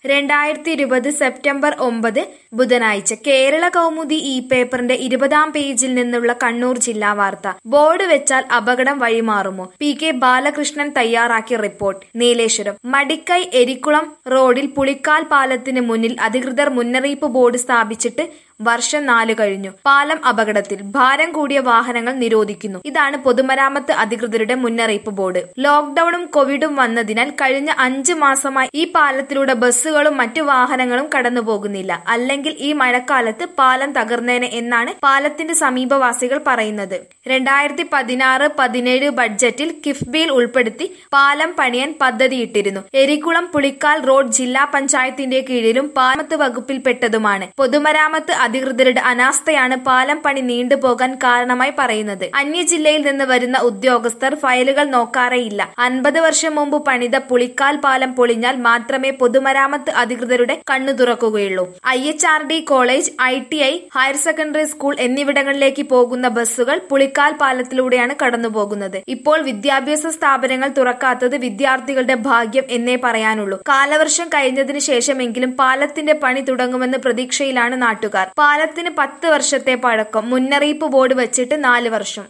രണ്ടായിരത്തി ഇരുപത് സെപ്റ്റംബർ ഒമ്പത് ബുധനാഴ്ച കേരള കൗമുദി ഈ പേപ്പറിന്റെ ഇരുപതാം പേജിൽ നിന്നുള്ള കണ്ണൂർ ജില്ലാ വാർത്ത ബോർഡ് വെച്ചാൽ അപകടം വഴിമാറുമോ പി കെ ബാലകൃഷ്ണൻ തയ്യാറാക്കിയ റിപ്പോർട്ട് നീലേശ്വരം മടിക്കൈ എരിക്കുളം റോഡിൽ പുളിക്കാൽ പാലത്തിന് മുന്നിൽ അധികൃതർ മുന്നറിയിപ്പ് ബോർഡ് സ്ഥാപിച്ചിട്ട് വർഷം നാല് കഴിഞ്ഞു പാലം അപകടത്തിൽ ഭാരം കൂടിയ വാഹനങ്ങൾ നിരോധിക്കുന്നു ഇതാണ് പൊതുമരാമത്ത് അധികൃതരുടെ മുന്നറിയിപ്പ് ബോർഡ് ലോക്ഡൌണും കോവിഡും വന്നതിനാൽ കഴിഞ്ഞ അഞ്ച് മാസമായി ഈ പാലത്തിലൂടെ ബസ്സുകളും മറ്റു വാഹനങ്ങളും കടന്നു പോകുന്നില്ല അല്ലെങ്കിൽ ഈ മഴക്കാലത്ത് പാലം തകർന്നേനെ എന്നാണ് പാലത്തിന്റെ സമീപവാസികൾ പറയുന്നത് രണ്ടായിരത്തി പതിനാറ് പതിനേഴ് ബഡ്ജറ്റിൽ കിഫ്ബിയിൽ ഉൾപ്പെടുത്തി പാലം പണിയാൻ പദ്ധതിയിട്ടിരുന്നു എരിക്കുളം പുളിക്കാൽ റോഡ് ജില്ലാ പഞ്ചായത്തിന്റെ കീഴിലും പാലമത്ത് വകുപ്പിൽപ്പെട്ടതുമാണ് പൊതുമരാമത്ത് അധികൃതരുടെ അനാസ്ഥയാണ് പാലം പണി നീണ്ടുപോകാൻ കാരണമായി പറയുന്നത് അന്യ ജില്ലയിൽ നിന്ന് വരുന്ന ഉദ്യോഗസ്ഥർ ഫയലുകൾ നോക്കാറേയില്ല അൻപത് വർഷം മുമ്പ് പണിത പുളിക്കാൽ പാലം പൊളിഞ്ഞാൽ മാത്രമേ പൊതുമരാമത്ത് അധികൃതരുടെ കണ്ണു തുറക്കുകയുള്ളൂ I H R D college I T I higher secondary school എന്നിവിടങ്ങളിലേക്ക് പോകുന്ന ബസ്സുകൾ പുളിക്കാൽ പാലത്തിലൂടെയാണ് കടന്നുപോകുന്നത് ഇപ്പോൾ വിദ്യാഭ്യാസ സ്ഥാപനങ്ങൾ തുറക്കാത്തത് വിദ്യാർത്ഥികളുടെ ഭാഗ്യം എന്നേ പറയാനുള്ളൂ കാലവർഷം കഴിഞ്ഞതിന് ശേഷമെങ്കിലും പാലത്തിന്റെ പണി തുടങ്ങുമെന്ന് പ്രതീക്ഷയിലാണ് നാട്ടുകാർ പാലത്തിന് പത്ത് വർഷത്തെ പഴക്കം മുന്നറിയിപ്പ് ബോർഡ് വെച്ചിട്ട് നാല് വർഷം